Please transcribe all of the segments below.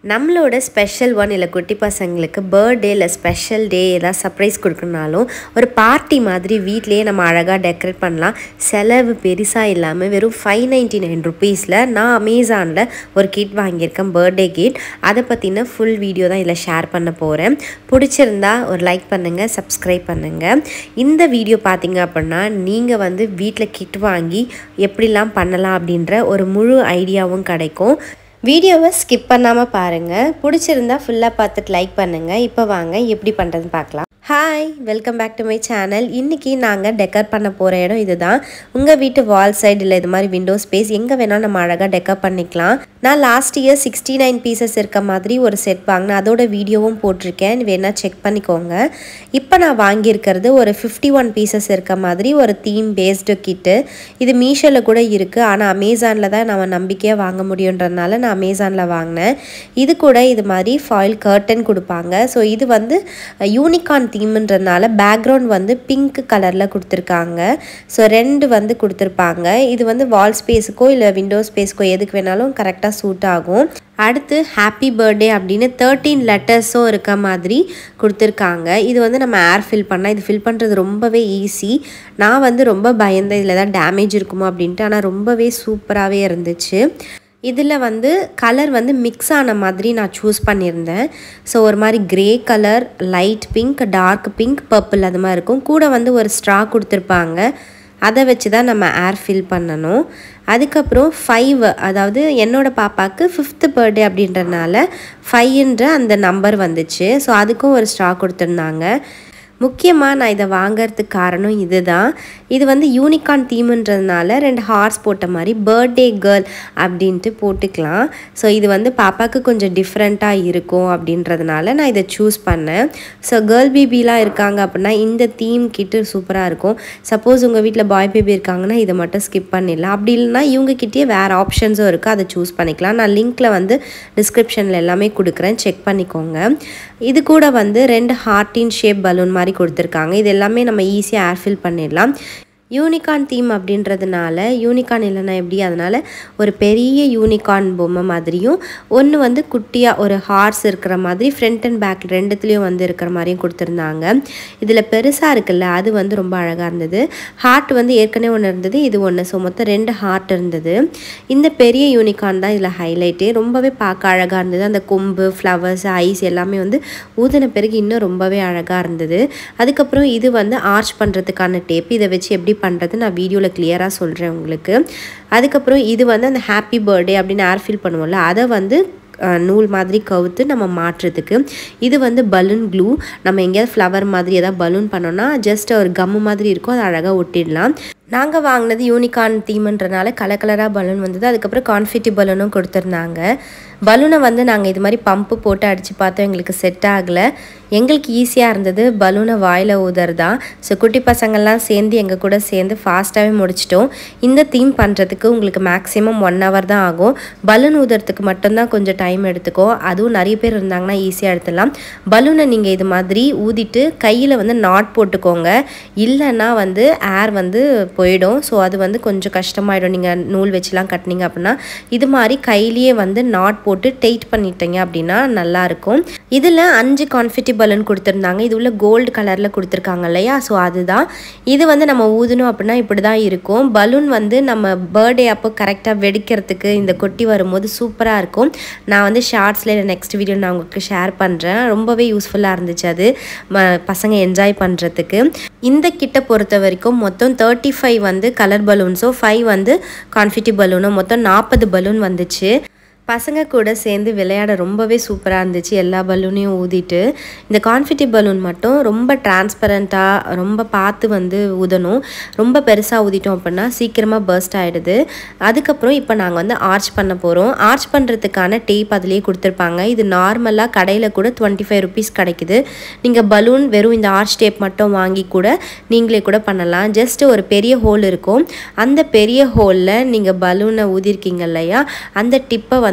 நம்மளோட special one இல்லை குட்டி பசங்களுக்கு பர்த்டே இல்லை ஸ்பெஷல் டே ஏதாவது சர்ப்ரைஸ் கொடுக்கணுனாலும் ஒரு பார்ட்டி மாதிரி வீட்லேயே நம்ம அழகாக டெக்கரேட் பண்ணலாம் செலவு பெருசாக இல்லாமல் வெறும் ஃபைவ் நைன்ட்டி நைன் ருபீஸில் நான் அமேசானில் ஒரு கிட் வாங்கியிருக்கேன் பர்த்டே கிட் அதை பற்றின ஃபுல் வீடியோ தான் இதில் ஷேர் பண்ண போகிறேன் பிடிச்சிருந்தா ஒரு லைக் பண்ணுங்கள் சப்ஸ்கிரைப் பண்ணுங்கள் இந்த வீடியோ பார்த்தீங்க அப்படின்னா நீங்கள் வந்து வீட்டில் கிட் வாங்கி எப்படிலாம் பண்ணலாம் அப்படின்ற ஒரு முழு ஐடியாவும் கிடைக்கும் வீடியோவை ஸ்கிப் பண்ணாமல் பாருங்கள் பிடிச்சிருந்தா ஃபுல்லாக பார்த்துட்டு லைக் பண்ணுங்கள் இப்போ வாங்க எப்படி பண்ணுறதுன்னு பார்க்கலாம் hi welcome back to my channel இன்றைக்கி நாங்கள் டெக்கர் பண்ண போகிற இடம் இதுதான் உங்கள் வீட்டு வால் சைடு இல்லை இது மாதிரி விண்டோ ஸ்பேஸ் எங்கே வேணாலும் நம்ம அழகாக டெக்கர் பண்ணிக்கலாம் நான் last year sixty nine pieces இருக்க மாதிரி ஒரு செட் வாங்கினேன் அதோட வீடியோவும் போட்டிருக்கேன் வேணால் செக் பண்ணிக்கோங்க இப்போ நான் வாங்கியிருக்கிறது ஒரு ஃபிஃப்டி ஒன் பீசஸ் இருக்க மாதிரி ஒரு தீம் பேஸ்டு கிட்டு இது மீஷோவில் கூட இருக்குது ஆனால் அமேசானில் தான் நம்ம நம்பிக்கையாக வாங்க முடியுன்றதுனால நான் அமேசானில் வாங்கினேன் இது கூட இது மாதிரி ஃபாயில் கர்டன் கொடுப்பாங்க ஸோ இது வந்து யூனிகான் தீம்ன்றதுனால பேக்ரவுண்ட் வந்து பிங்க் கலரில் கொடுத்துருக்காங்க ஸோ ரெண்டு வந்து கொடுத்துருப்பாங்க இது வந்து வால் ஸ்பேஸுக்கோ இல்லை விண்டோ ஸ்பேஸ்க்கோ எதுக்கு வேணாலும் கரெக்டாக சூட் ஆகும் அடுத்து ஹாப்பி பர்த்டே அப்படின்னு தேர்ட்டீன் லெட்டர்ஸும் இருக்க மாதிரி கொடுத்துருக்காங்க இது வந்து நம்ம ஏர் ஃபில் பண்ணால் இது ஃபில் பண்ணுறது ரொம்பவே ஈஸி நான் வந்து ரொம்ப பயந்தேன் இதில் தான் டேமேஜ் இருக்குமோ அப்படின்ட்டு ஆனால் ரொம்பவே சூப்பராகவே இருந்துச்சு இதில் வந்து கலர் வந்து மிக்ஸ் ஆன மாதிரி நான் சூஸ் பண்ணியிருந்தேன் ஸோ ஒரு மாதிரி grey colour light pink dark pink purple அது மாதிரி இருக்கும் கூட வந்து ஒரு ஸ்ட்ரா கொடுத்துருப்பாங்க அதை வச்சு தான் நம்ம ஏர் ஃபில் பண்ணணும் அதுக்கப்புறம் ஃபைவ் அதாவது என்னோடய பாப்பாவுக்கு ஃபிஃப்த்து பர்த்டே அப்படின்றனால ஃபைவ்ன்ற அந்த நம்பர் வந்துச்சு ஸோ அதுக்கும் ஒரு ஸ்ட்ரா கொடுத்துருந்தாங்க முக்கியமாக நான் இதை வாங்கிறதுக்கு காரணம் இதுதான் இது வந்து யூனிகான் தீமுன்றதுனால ரெண்டு ஹார்ஸ் போட்ட மாதிரி பர்த்டே கேர்ள் அப்படின்ட்டு போட்டுக்கலாம் ஸோ இது வந்து பாப்பாவுக்கு கொஞ்சம் டிஃப்ரெண்ட்டாக இருக்கும் அப்படின்றதுனால நான் இதை சூஸ் பண்ணேன் ஸோ கேர்ள் பேபிலாம் இருக்காங்க அப்படின்னா இந்த தீம் கிட்டு சூப்பராக இருக்கும் சப்போஸ் உங்கள் வீட்டில் பாய் பேபி இருக்காங்கன்னா இதை மட்டும் ஸ்கிப் பண்ணிடலாம் அப்படி இல்லைனா இவங்கக்கிட்டே வேறு ஆப்ஷன்ஸும் இருக்குது அதை சூஸ் பண்ணிக்கலாம் நான் லிங்க்கில் வந்து டிஸ்கிரிப்ஷனில் எல்லாமே கொடுக்குறேன் செக் பண்ணிக்கோங்க இது கூட வந்து ரெண்டு ஹார்டின் ஷேப் பலூன் மாதிரி கொடுத்துருக்காங்க இது எல்லாமே நம்ம ஈஸியாக ஏர் ஃபில் பண்ணிடலாம் யூனிகான் தீம் அப்படின்றதுனால யூனிகான் இல்லைன்னா எப்படி அதனால் ஒரு பெரிய யூனிகான் பொம்மை மாதிரியும் ஒன்று வந்து குட்டியாக ஒரு ஹார்ஸ் இருக்கிற மாதிரி ஃப்ரண்ட் அண்ட் பேக் ரெண்டுத்துலேயும் வந்து இருக்கிற மாதிரியும் கொடுத்துருந்தாங்க இதில் பெருசாக இருக்குல்ல அது வந்து ரொம்ப அழகாக இருந்தது ஹார்ட் வந்து ஏற்கனவே ஒன்று இருந்தது இது ஒன்று ஸோ மொத்தம் ரெண்டு ஹார்ட் இருந்தது இந்த பெரிய யூனிகான் தான் இதில் ஹைலைட்டே ரொம்பவே பார்க்க அழகாக இருந்தது அந்த கொம்பு ஃப்ளவர்ஸ் ஐஸ் எல்லாமே வந்து ஊதின பிறகு இன்னும் ரொம்பவே அழகாக இருந்தது அதுக்கப்புறம் இது வந்து ஆர்ச் பண்ணுறதுக்கான டேப் இதை வச்சு எப்படி பண்ணுறது நான் வீடியோவில் கிளியராக சொல்கிறேன் உங்களுக்கு அதுக்கப்புறம் இது வந்து அந்த ஹாப்பி பர்த்டே அப்படின்னு ஏர் ஃபீல் பண்ணுவோம்ல அதை வந்து நூல் மாதிரி கவுத்து நம்ம மாற்றுறதுக்கு இது வந்து பலூன் க்ளூ நம்ம எங்கேயாவது ஃப்ளவர் மாதிரி ஏதாவது பலூன் பண்ணோன்னா ஜஸ்ட் ஒரு கம்மு மாதிரி இருக்கும் அதை அழகாக ஒட்டிடலாம் நாங்கள் வாங்கினது யூனிகான் தீம்ன்றனால கலர் கலராக பலூன் வந்தது அதுக்கப்புறம் கான்ஃபிட்டி பலூனும் கொடுத்துருந்தாங்க பலூனை வந்து நாங்கள் இது மாதிரி பம்பு போட்டு அடித்து பார்த்தோம் எங்களுக்கு செட் ஆகலை எங்களுக்கு ஈஸியாக இருந்தது பலூனை வாயில் ஊதர் தான் ஸோ குட்டி பசங்கள்லாம் சேர்ந்து எங்கள் கூட சேர்ந்து ஃபாஸ்ட்டாகவே முடிச்சிட்டோம் இந்த தீம் பண்ணுறதுக்கு உங்களுக்கு மேக்ஸிமம் ஒன் ஹவர் தான் ஆகும் பலூன் ஊதுறதுக்கு மட்டும்தான் கொஞ்சம் டைம் எடுத்துக்கும் அதுவும் நிறைய பேர் இருந்தாங்கன்னா ஈஸியாக எடுத்துடலாம் பலூனை நீங்கள் இது மாதிரி ஊதிட்டு கையில் வந்து நாட் போட்டுக்கோங்க இல்லைன்னா வந்து ஏர் வந்து போயிடும் ஸோ அது வந்து கொஞ்சம் கஷ்டமாயிடும் நீங்கள் நூல் வச்சுலாம் கட்டினீங்க அப்படின்னா இது மாதிரி கையிலேயே வந்து நாட் போட்டு டெய்ட் பண்ணிட்டீங்க அப்படின்னா நல்லாயிருக்கும் இதில் அஞ்சு கான்ஃபிட்டி பலூன் கொடுத்துருந்தாங்க இது உள்ள கோல்டு கலரில் கொடுத்துருக்காங்க இல்லையா ஸோ அதுதான் இது வந்து நம்ம ஊதணும் அப்படின்னா இப்படி தான் இருக்கும் பலூன் வந்து நம்ம பர்த்டே அப்போ கரெக்டாக வெடிக்கிறதுக்கு இந்த கொட்டி வரும்போது சூப்பராக இருக்கும் நான் வந்து ஷார்ட்ஸில் நெக்ஸ்ட் வீடியோ நான் உங்களுக்கு ஷேர் பண்ணுறேன் ரொம்பவே யூஸ்ஃபுல்லாக இருந்துச்சு அது பசங்க என்ஜாய் பண்ணுறதுக்கு இந்த கிட்ட பொறுத்த வரைக்கும் மொத்தம் தேர்ட்டி ஃபைவ் வந்து கலர் பலூன்ஸும் ஃபைவ் வந்து கான்ஃபிட்டி பலூனும் மொத்தம் நாற்பது பலூன் வந்துச்சு பசங்க கூட சேர்ந்து விளையாட ரொம்பவே சூப்பராக இருந்துச்சு எல்லா பலூனையும் ஊதிட்டு இந்த கான்ஃபிட்டி பலூன் மட்டும் ரொம்ப டிரான்ஸ்பரண்ட்டாக ரொம்ப பார்த்து வந்து ஊதணும் ரொம்ப பெருசாக ஊதிட்டோம் அப்படின்னா சீக்கிரமாக பர்ஸ்ட் ஆகிடுது அதுக்கப்புறம் இப்போ நாங்கள் வந்து ஆர்ச் பண்ண போகிறோம் ஆர்ச் பண்ணுறதுக்கான டேப் அதிலேயே கொடுத்துருப்பாங்க இது நார்மலாக கடையில் கூட டுவெண்ட்டி ஃபைவ் ருபீஸ் கிடைக்குது நீங்கள் பலூன் வெறும் இந்த ஆர்ச் டேப் மட்டும் வாங்கி கூட நீங்களே கூட பண்ணலாம் ஜஸ்ட் ஒரு பெரிய ஹோல் இருக்கும் அந்த பெரிய ஹோலில் நீங்கள் பலூனை ஊதிருக்கீங்க இல்லையா அந்த டிப்பை வந்து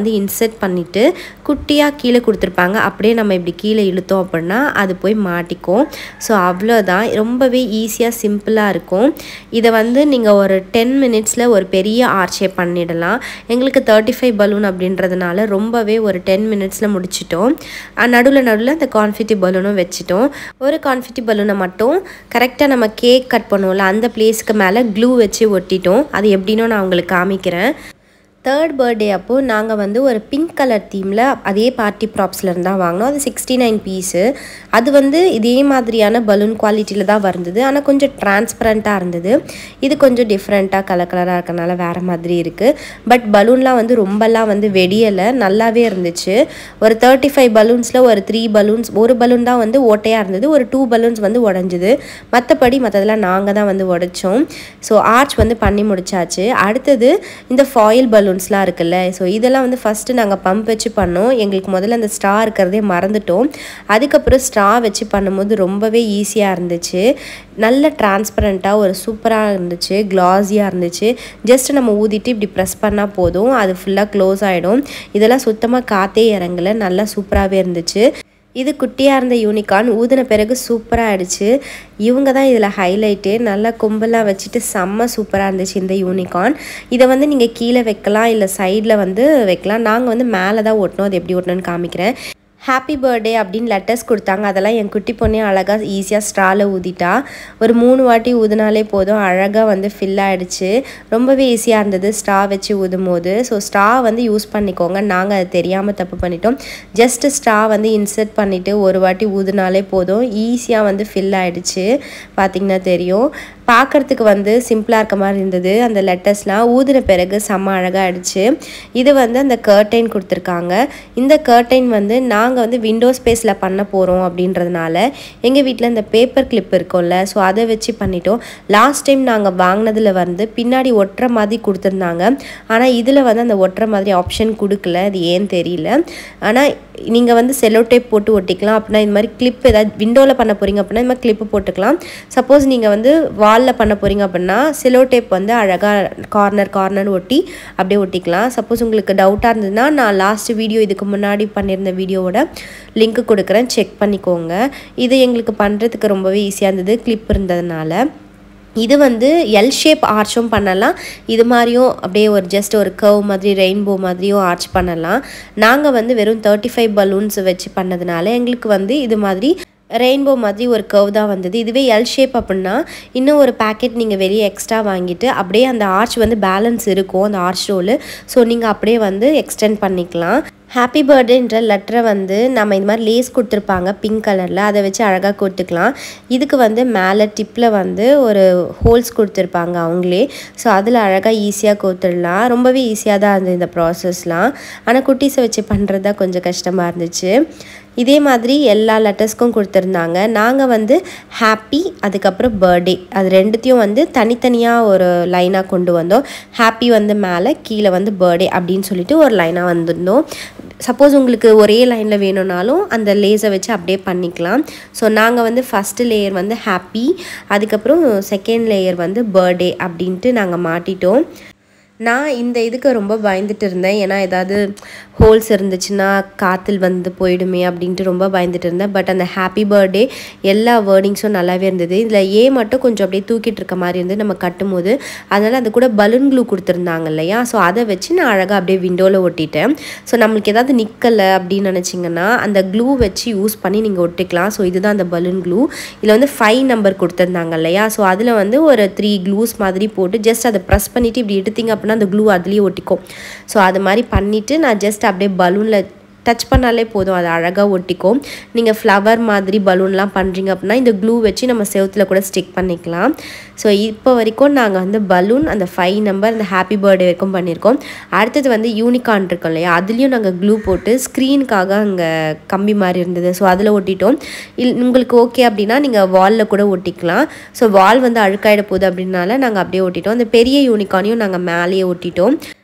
வந்து இன்செர்ட் பண்ணிவிட்டு குட்டியாக கீழே கொடுத்துருப்பாங்க அப்படியே நம்ம இப்படி கீழே இழுத்தோம் அப்படின்னா அது போய் மாட்டிக்கும் ஸோ அவ்வளோதான் ரொம்பவே ஈஸியாக சிம்பிளாக இருக்கும் இதை வந்து நீங்கள் ஒரு டென் மினிட்ஸில் ஒரு பெரிய ஆர்ச்சே பண்ணிடலாம் எங்களுக்கு தேர்ட்டி ஃபைவ் பலூன் அப்படின்றதுனால ரொம்பவே ஒரு டென் மினிட்ஸில் முடிச்சிட்டோம் நடுவில் நடுவில் அந்த கான்ஃபிட்டி பலூனும் வச்சுட்டோம் ஒரு கான்ஃபிட்டி பலூனை மட்டும் கரெக்டாக நம்ம கேக் கட் பண்ணுவோம்ல அந்த பிளேஸ்க்கு மேலே க்ளூ வச்சு ஒட்டிட்டோம் அது எப்படின்னு நான் உங்களுக்கு காமிக்கிறேன் தேர்ட் பர்த்டே அப்போது நாங்கள் வந்து ஒரு பிங்க் கலர் தீமில் அதே பார்ட்டி ப்ராப்ஸ்லேருந்து தான் வாங்கினோம் அது சிக்ஸ்டி நைன் பீஸு அது வந்து இதே மாதிரியான பலூன் குவாலிட்டியில் தான் வந்தது ஆனால் கொஞ்சம் டிரான்ஸ்பரண்ட்டாக இருந்தது இது கொஞ்சம் டிஃப்ரெண்ட்டாக கலர் கலராக இருக்கனால வேறு மாதிரி இருக்குது பட் பலூன்லாம் வந்து ரொம்பலாம் வந்து வெடியலை நல்லாவே இருந்துச்சு ஒரு தேர்ட்டி ஃபைவ் பலூன்ஸில் ஒரு த்ரீ பலூன்ஸ் ஒரு பலூன் தான் வந்து ஓட்டையாக இருந்தது ஒரு டூ பலூன்ஸ் வந்து உடஞ்சிது மற்றபடி மற்றதெல்லாம் நாங்கள் தான் வந்து உடைச்சோம் ஸோ ஆர்ச் வந்து பண்ணி முடிச்சாச்சு அடுத்தது இந்த ஃபாயில் பலூன் பலூன்ஸ்லாம் இருக்குல்ல ஸோ இதெல்லாம் வந்து ஃபஸ்ட்டு நாங்கள் பம்ப் வச்சு பண்ணோம் எங்களுக்கு முதல்ல அந்த ஸ்ட்ரா இருக்கிறதே மறந்துட்டோம் அதுக்கப்புறம் ஸ்ட்ரா வச்சு பண்ணும்போது ரொம்பவே ஈஸியாக இருந்துச்சு நல்ல டிரான்ஸ்பரண்ட்டாக ஒரு சூப்பராக இருந்துச்சு க்ளாஸியாக இருந்துச்சு ஜஸ்ட் நம்ம ஊதிட்டு இப்படி ப்ரெஸ் பண்ணால் போதும் அது ஃபுல்லாக க்ளோஸ் ஆகிடும் இதெல்லாம் சுத்தமாக காற்றே இறங்கலை நல்லா சூப்பராகவே இருந்துச்சு இது குட்டியாக இருந்த யூனிகார்ன் ஊதின பிறகு சூப்பராக ஆயிடுச்சு இவங்க தான் இதில் ஹைலைட்டு நல்லா கும்பலாக வச்சுட்டு செம்ம சூப்பராக இருந்துச்சு இந்த யூனிகார்ன் இதை வந்து நீங்கள் கீழே வைக்கலாம் இல்லை சைடில் வந்து வைக்கலாம் நாங்கள் வந்து மேலே தான் ஒட்டணும் அது எப்படி ஒட்டணும்னு காமிக்கிறேன் ஹாப்பி பர்த்டே அப்படின்னு லெட்டர்ஸ் கொடுத்தாங்க அதெல்லாம் என் குட்டி பொண்ணே அழகாக ஈஸியாக ஸ்ட்ராவில் ஊதிட்டா ஒரு மூணு வாட்டி ஊதினாலே போதும் அழகாக வந்து ஃபில் ஆகிடுச்சு ரொம்பவே ஈஸியாக இருந்தது ஸ்ட்ரா வச்சு ஊதும் போது ஸோ ஸ்ட்ரா வந்து யூஸ் பண்ணிக்கோங்க நாங்கள் அது தெரியாமல் தப்பு பண்ணிட்டோம் ஜஸ்ட் ஸ்ட்ரா வந்து இன்சர்ட் பண்ணிவிட்டு ஒரு வாட்டி ஊதுனாலே போதும் ஈஸியாக வந்து ஃபில் ஆகிடுச்சு பார்த்திங்கன்னா தெரியும் பார்க்குறதுக்கு வந்து சிம்பிளாக இருக்க மாதிரி இருந்தது அந்த லெட்டர்ஸ்லாம் ஊதின பிறகு செம்ம அழகாக ஆயிடுச்சு இது வந்து அந்த கர்டைன் கொடுத்துருக்காங்க இந்த கர்டைன் வந்து நாங்கள் வந்து விண்டோ ஸ்பேஸில் பண்ண போகிறோம் அப்படின்றதுனால எங்கள் வீட்டில் இந்த பேப்பர் கிளிப் இருக்கும்ல ஸோ அதை வச்சு பண்ணிட்டோம் லாஸ்ட் டைம் நாங்கள் வாங்கினதில் வந்து பின்னாடி ஒட்டுற மாதிரி கொடுத்துருந்தாங்க ஆனால் இதில் வந்து அந்த ஒட்டுற மாதிரி ஆப்ஷன் கொடுக்கல அது ஏன்னு தெரியல ஆனால் நீங்கள் வந்து செல்லோ டேப் போட்டு ஒட்டிக்கலாம் அப்படின்னா இந்த மாதிரி கிளிப் ஏதாவது விண்டோவில் பண்ண போகிறீங்க அப்படின்னா இந்த மாதிரி கிளிப்பு போட்டுக்கலாம் சப்போஸ் நீங்கள் வந்து வாலில் பண்ண போகிறீங்க அப்படின்னா செல்லோ டேப் வந்து அழகாக கார்னர் கார்னர் ஒட்டி அப்படியே ஒட்டிக்கலாம் சப்போஸ் உங்களுக்கு டவுட்டாக இருந்ததுன்னா நான் லாஸ்ட் வீடியோ இதுக்கு முன்னாடி பண்ணியிருந்த வீடியோவோட லிங்க் கொடுக்குறேன் செக் பண்ணிக்கோங்க இது எங்களுக்கு பண்ணுறதுக்கு ரொம்பவே ஈஸியாக இருந்தது கிளிப் இருந்ததுனால இது வந்து எல் ஷேப் ஆர்ச்சும் பண்ணலாம் இது மாதிரியும் அப்படியே ஒரு ஜஸ்ட் ஒரு கர்வ் மாதிரி ரெயின்போ மாதிரியும் ஆர்ச் பண்ணலாம் நாங்கள் வந்து வெறும் தேர்ட்டி ஃபைவ் பலூன்ஸ் வச்சு பண்ணதுனால எங்களுக்கு வந்து இது மாதிரி ரெயின்போ மாதிரி ஒரு கர்வ் தான் வந்தது இதுவே எல் ஷேப் அப்படின்னா இன்னும் ஒரு பேக்கெட் நீங்கள் வெளியே எக்ஸ்ட்ரா வாங்கிட்டு அப்படியே அந்த ஆர்ச் வந்து பேலன்ஸ் இருக்கும் அந்த ஆர்ச் ரோலு ஸோ நீங்கள் அப்படியே வந்து எக்ஸ்டெண்ட் பண்ணிக்கலாம் ஹாப்பி பர்த்டேன்ற லெட்டரை வந்து நம்ம இந்த மாதிரி லேஸ் கொடுத்துருப்பாங்க பிங்க் கலரில் அதை வச்சு அழகாக கொடுத்துக்கலாம் இதுக்கு வந்து மேலே டிப்பில் வந்து ஒரு ஹோல்ஸ் கொடுத்துருப்பாங்க அவங்களே ஸோ அதில் அழகாக ஈஸியாக கொடுத்துடலாம் ரொம்பவே ஈஸியாக தான் இருந்தது இந்த ப்ராசஸ்லாம் ஆனால் குட்டீஸை வச்சு பண்ணுறது தான் கொஞ்சம் கஷ்டமாக இருந்துச்சு இதே மாதிரி எல்லா லெட்டர்ஸ்க்கும் கொடுத்துருந்தாங்க நாங்கள் வந்து ஹாப்பி அதுக்கப்புறம் பர்த்டே அது ரெண்டுத்தையும் வந்து தனித்தனியாக ஒரு லைனாக கொண்டு வந்தோம் ஹாப்பி வந்து மேலே கீழே வந்து பர்த்டே அப்படின்னு சொல்லிட்டு ஒரு லைனாக வந்திருந்தோம் சப்போஸ் உங்களுக்கு ஒரே லைனில் வேணும்னாலும் அந்த லேஸை வச்சு அப்படியே பண்ணிக்கலாம் ஸோ நாங்கள் வந்து ஃபஸ்ட்டு லேயர் வந்து ஹாப்பி அதுக்கப்புறம் செகண்ட் லேயர் வந்து பர்த்டே அப்படின்ட்டு நாங்கள் மாட்டிட்டோம் நான் இந்த இதுக்கு ரொம்ப பயந்துட்டு இருந்தேன் ஏன்னா ஏதாவது ஹோல்ஸ் இருந்துச்சுன்னா காற்றுல வந்து போயிடுமே அப்படின்ட்டு ரொம்ப பயந்துட்டு இருந்தேன் பட் அந்த ஹாப்பி பர்த்டே எல்லா வேர்டிங்ஸும் நல்லாவே இருந்தது இதில் ஏ மட்டும் கொஞ்சம் அப்படியே தூக்கிட்டு இருக்க மாதிரி இருந்து நம்ம கட்டும்போது அதனால் அது கூட பலூன் க்ளூ கொடுத்துருந்தாங்க இல்லையா ஸோ அதை வச்சு நான் அழகாக அப்படியே விண்டோவில் ஒட்டிட்டேன் ஸோ நம்மளுக்கு ஏதாவது நிற்கலை அப்படின்னு நினச்சிங்கன்னா அந்த க்ளூ வச்சு யூஸ் பண்ணி நீங்கள் ஒட்டிக்கலாம் ஸோ இதுதான் அந்த பலூன் க்ளூ இதில் வந்து ஃபைவ் நம்பர் கொடுத்துருந்தாங்க இல்லையா ஸோ அதில் வந்து ஒரு த்ரீ க்ளூஸ் மாதிரி போட்டு ஜஸ்ட் அதை ப்ரெஸ் பண்ணிவிட்டு இப்படி எடுத்தீங்க அப்படின்னா அந்த க்ளூ அதுலேயே ஒட்டிக்கும் ஸோ அது மாதிரி பண்ணிவிட்டு நான் ஜஸ்ட் அப்படியே பலூனில் டச் பண்ணாலே போதும் அது அழகாக ஒட்டிக்கும் நீங்கள் ஃப்ளவர் மாதிரி பலூன்லாம் பண்ணுறீங்க அப்படின்னா இந்த க்ளூ வச்சு நம்ம செவுத்தில் கூட ஸ்டிக் பண்ணிக்கலாம் ஸோ இப்போ வரைக்கும் நாங்கள் வந்து பலூன் அந்த ஃபைவ் நம்பர் அந்த ஹாப்பி பர்த்டே வரைக்கும் பண்ணியிருக்கோம் அடுத்தது வந்து யூனிகார்ன் இருக்கும் இல்லையா அதுலேயும் நாங்கள் க்ளூ போட்டு ஸ்க்ரீனுக்காக அங்கே கம்பி மாதிரி இருந்தது ஸோ அதில் ஒட்டிட்டோம் இல் உங்களுக்கு ஓகே அப்படின்னா நீங்கள் வாலில் கூட ஒட்டிக்கலாம் ஸோ வால் வந்து அழுக்காயிட போகுது அப்படின்னால நாங்கள் அப்படியே ஒட்டிட்டோம் அந்த பெரிய யூனிகார்னையும் நாங்கள் மேலேயே ஒட்டிட்டோம்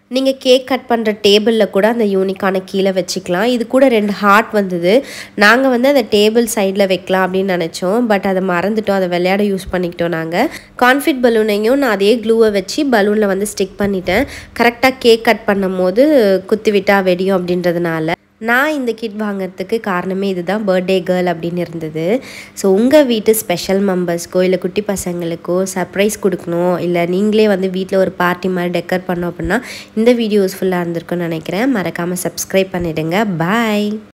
நீங்கள் கேக் கட் பண்ணுற டேபிளில் கூட அந்த யூனிக்கான கீழே வச்சுக்கலாம் இது கூட ரெண்டு ஹார்ட் வந்தது நாங்கள் வந்து அந்த டேபிள் சைடில் வைக்கலாம் அப்படின்னு நினச்சோம் பட் அதை மறந்துட்டோம் அதை விளையாட யூஸ் பண்ணிக்கிட்டோம் நாங்கள் கான்ஃபிட் பலூனையும் நான் அதே க்ளூவை வச்சு பலூனில் வந்து ஸ்டிக் பண்ணிட்டேன் கரெக்டாக கேக் கட் பண்ணும் போது குத்தி விட்டா வெடியும் அப்படின்றதுனால நான் இந்த கிட் வாங்குறதுக்கு காரணமே இதுதான் பர்த்டே கேர்ள் அப்படின்னு இருந்தது ஸோ உங்கள் வீட்டு ஸ்பெஷல் மெம்பர்ஸ்க்கோ இல்லை குட்டி பசங்களுக்கோ சர்ப்ரைஸ் கொடுக்கணும் இல்லை நீங்களே வந்து வீட்டில் ஒரு பார்ட்டி மாதிரி டெக்கர் பண்ணோம் அப்படின்னா இந்த வீடியோ யூஸ்ஃபுல்லாக இருந்திருக்கும்னு நினைக்கிறேன் மறக்காமல் சப்ஸ்கிரைப் பண்ணிவிடுங்க பாய்